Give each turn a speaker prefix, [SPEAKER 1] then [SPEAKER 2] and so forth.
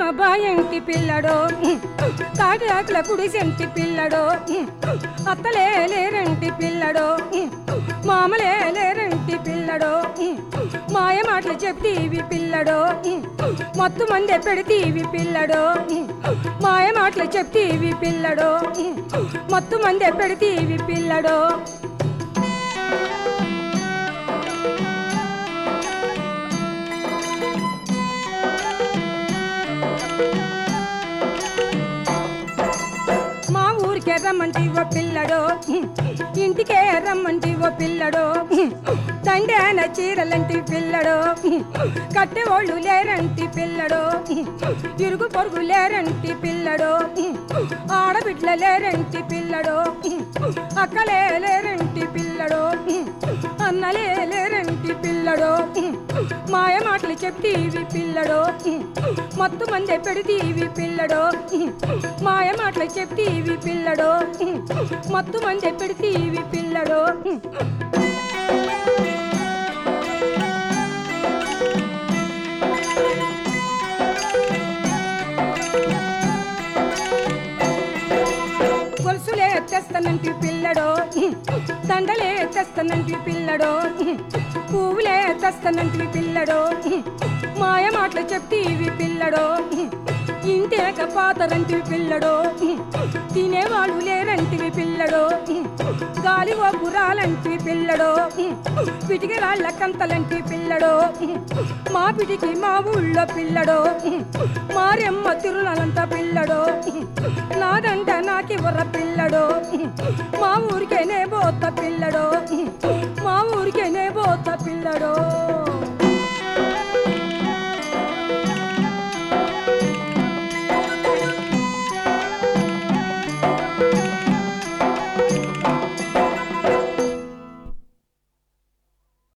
[SPEAKER 1] బాయంటి పిల్లడో తాటి ఆకుల కుడిసెంటి పిల్లడో అత్తలే లేరంటి పిల్లడో మామలే లేరంటి పిల్లడో మాయ మాటలు చెప్తీవి పిల్లడో మత్తు మందే పెడితీవి పిల్లడో మాయ మాటలు చెప్తీవి పిల్లడో మత్తు మందే పెడితీవి పిల్లడో మా ఊరికే రమ్మంటి ఓ పిల్లడో ఇంటికే రమ్మంటి ఓ పిల్లడో తండ్రి చీరలంటి పిల్లడో కట్టెవాళ్ళు లేరంటి పిల్లడో ఇరుగు పొరుగు లేరంటి పిల్లడో ఆడబిడ్ల లేరంటి పిల్లడో అక్కలే లేరంటి పిల్లడో అన్నలే లేరంటి పిల్లడో మాయ మాటలు చెప్తీవి పిల్లడో మత్తు మందే పెడితీవి పిల్లడో మాయ మాటలు చెప్తీవి పిల్లడో మత్తు మందే పెడితీవి పిల్లడో గొలుసులే తెస్తానంటి పిల్లడో దండలే తెస్తానంటి పిల్లడో పువ్వులే తెస్తానంటి పిల్లడో మాయ మాటలు చెప్తీవి పిల్లడో ఇంటేక పాతరంటివి పిల్లడో తినేవాళ్ళు లేరంటివి పిల్లడో గాలి ఓ గురాలంటివి పిల్లడో పిటికి రాళ్ళ కంతలంటి పిల్లడో మా పిటికి మా ఊళ్ళో పిల్లడో మారెమ్మ తిరునాలంట పిల్లడో నాదంట నాకివ్వర పిల్లడో మా ఊరికేనే పోత పిల్లడో